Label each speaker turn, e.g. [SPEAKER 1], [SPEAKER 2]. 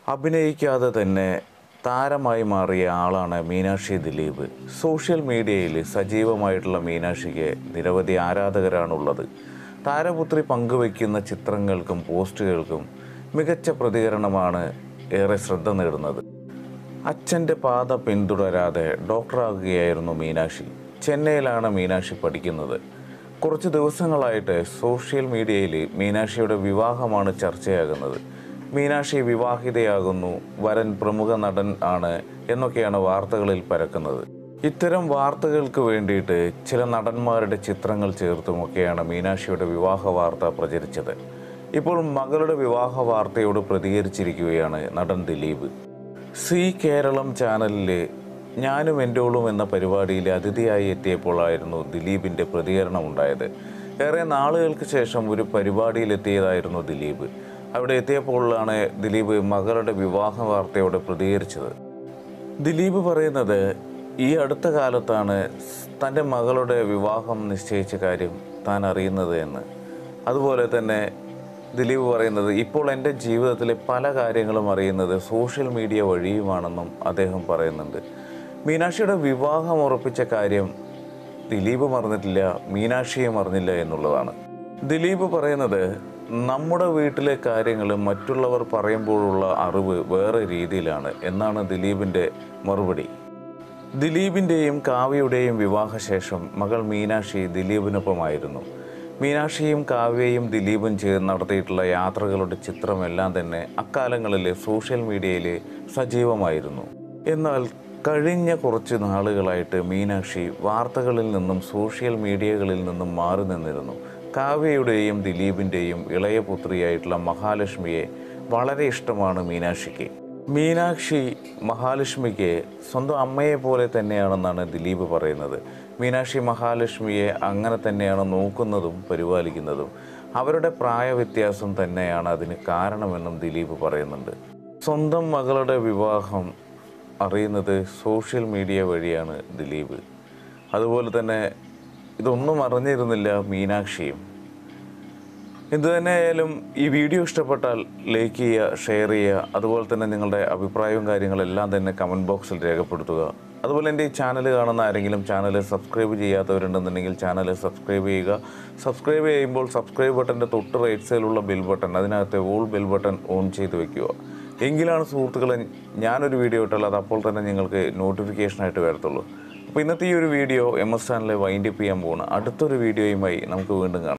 [SPEAKER 1] അഭിനയിക്കാതെ തന്നെ താരമായി മാറിയ ആളാണ് മീനാക്ഷി ദിലീപ് സോഷ്യൽ മീഡിയയിൽ സജീവമായിട്ടുള്ള മീനാക്ഷിക്ക് നിരവധി ആരാധകരാണുള്ളത് താരപുത്രി പങ്കുവയ്ക്കുന്ന ചിത്രങ്ങൾക്കും പോസ്റ്റുകൾക്കും മികച്ച പ്രതികരണമാണ് ഏറെ ശ്രദ്ധ നേടുന്നത് അച്ഛൻ്റെ പാത പിന്തുടരാതെ ഡോക്ടറാകുകയായിരുന്നു മീനാക്ഷി ചെന്നൈയിലാണ് മീനാക്ഷി പഠിക്കുന്നത് കുറച്ച് ദിവസങ്ങളായിട്ട് സോഷ്യൽ മീഡിയയിൽ മീനാക്ഷിയുടെ വിവാഹമാണ് ചർച്ചയാകുന്നത് മീനാക്ഷി വിവാഹിതയാകുന്നു വരൻ പ്രമുഖ നടൻ ആണ് എന്നൊക്കെയാണ് വാർത്തകളിൽ പരക്കുന്നത് ഇത്തരം വാർത്തകൾക്ക് വേണ്ടിയിട്ട് ചില നടന്മാരുടെ ചിത്രങ്ങൾ ചേർത്തുമൊക്കെയാണ് മീനാക്ഷിയുടെ വിവാഹ വാർത്ത പ്രചരിച്ചത് ഇപ്പോൾ മകളുടെ വിവാഹ വാർത്തയോട് പ്രതികരിച്ചിരിക്കുകയാണ് നടൻ ദിലീപ് സി കേരളം ചാനലിൽ ഞാനും എൻ്റോളും എന്ന പരിപാടിയിൽ അതിഥിയായി എത്തിയപ്പോഴായിരുന്നു ദിലീപിൻ്റെ പ്രതികരണം ഉണ്ടായത് ഏറെ നാളുകൾക്ക് ശേഷം ഒരു പരിപാടിയിലെത്തിയതായിരുന്നു ദിലീപ് അവിടെ എത്തിയപ്പോഴാണ് ദിലീപ് മകളുടെ വിവാഹ വാർത്തയോട് പ്രതികരിച്ചത് ദിലീപ് പറയുന്നത് ഈ അടുത്ത കാലത്താണ് തൻ്റെ മകളുടെ വിവാഹം നിശ്ചയിച്ച കാര്യം താൻ അറിയുന്നത് എന്ന് അതുപോലെ തന്നെ ദിലീപ് പറയുന്നത് ഇപ്പോൾ എൻ്റെ ജീവിതത്തിലെ പല കാര്യങ്ങളും അറിയുന്നത് സോഷ്യൽ മീഡിയ വഴിയുമാണെന്നും അദ്ദേഹം പറയുന്നുണ്ട് മീനാക്ഷിയുടെ വിവാഹം ഉറപ്പിച്ച കാര്യം ദിലീപ് മറന്നിട്ടില്ല മീനാക്ഷിയെ മറന്നില്ല എന്നുള്ളതാണ് ദിലീപ് പറയുന്നത് നമ്മുടെ വീട്ടിലെ കാര്യങ്ങൾ മറ്റുള്ളവർ പറയുമ്പോഴുള്ള അറിവ് വേറെ രീതിയിലാണ് എന്നാണ് ദിലീപിൻ്റെ മറുപടി ദിലീപിൻ്റെയും കാവ്യയുടെയും വിവാഹശേഷം മകൾ മീനാക്ഷി ദിലീപിനൊപ്പമായിരുന്നു മീനാക്ഷിയും കാവ്യയും ദിലീപും ചേർന്ന് നടത്തിയിട്ടുള്ള യാത്രകളുടെ ചിത്രമെല്ലാം തന്നെ അക്കാലങ്ങളിൽ സോഷ്യൽ മീഡിയയിൽ സജീവമായിരുന്നു എന്നാൽ കഴിഞ്ഞ കുറച്ച് നാളുകളായിട്ട് മീനാക്ഷി വാർത്തകളിൽ നിന്നും സോഷ്യൽ മീഡിയകളിൽ നിന്നും മാറി നിന്നിരുന്നു കാവ്യയുടെയും ദിലീപിൻ്റെയും ഇളയ പുത്രിയായിട്ടുള്ള മഹാലക്ഷ്മിയെ വളരെ ഇഷ്ടമാണ് മീനാക്ഷിക്ക് മീനാക്ഷി മഹാലക്ഷ്മിക്ക് സ്വന്തം അമ്മയെ പോലെ തന്നെയാണെന്നാണ് ദിലീപ് പറയുന്നത് മീനാക്ഷി മഹാലക്ഷ്മിയെ അങ്ങനെ തന്നെയാണ് നോക്കുന്നതും പരിപാലിക്കുന്നതും അവരുടെ പ്രായവ്യത്യാസം തന്നെയാണ് അതിന് കാരണമെന്നും ദിലീപ് പറയുന്നുണ്ട് സ്വന്തം മകളുടെ വിവാഹം അറിയുന്നത് സോഷ്യൽ മീഡിയ വഴിയാണ് ദിലീപ് അതുപോലെ തന്നെ ഇതൊന്നും അറിഞ്ഞിരുന്നില്ല മീനാക്ഷിയും എന്തു തന്നെയായാലും ഈ വീഡിയോ ഇഷ്ടപ്പെട്ടാൽ ലൈക്ക് ചെയ്യുക ഷെയർ ചെയ്യുക അതുപോലെ തന്നെ നിങ്ങളുടെ അഭിപ്രായവും കാര്യങ്ങളെല്ലാം തന്നെ കമൻറ്റ് ബോക്സിൽ രേഖപ്പെടുത്തുക അതുപോലെ എൻ്റെ ഈ ചാനൽ കാണുന്ന ആരെങ്കിലും ചാനൽ സബ്സ്ക്രൈബ് ചെയ്യാത്തവരുണ്ടെന്നുണ്ടെങ്കിൽ ചാനൽ സബ്സ്ക്രൈബ് ചെയ്യുക സബ്സ്ക്രൈബ് ചെയ്യുമ്പോൾ സബ്സ്ക്രൈബ് ബട്ടൻ്റെ തൊട്ട് റൈറ്റ് സൈഡിലുള്ള ബെൽ ബട്ടൺ അതിനകത്തെ ഓൾ ബെൽ ബട്ടൺ ഓൺ ചെയ്ത് വെക്കുക എങ്കിലാണ് സുഹൃത്തുക്കളെ ഞാനൊരു വീഡിയോ ഇട്ടാൽ അത് അപ്പോൾ തന്നെ നിങ്ങൾക്ക് നോട്ടിഫിക്കേഷനായിട്ട് വരത്തുള്ളൂ അപ്പോൾ ഇന്നത്തെ ഈ ഒരു വീഡിയോ എം എസ് ചാനലിൽ വൈൻഡപ്പ് ചെയ്യാൻ പോകണം അടുത്തൊരു വീഡിയോയുമായി നമുക്ക് വീണ്ടും കാണാം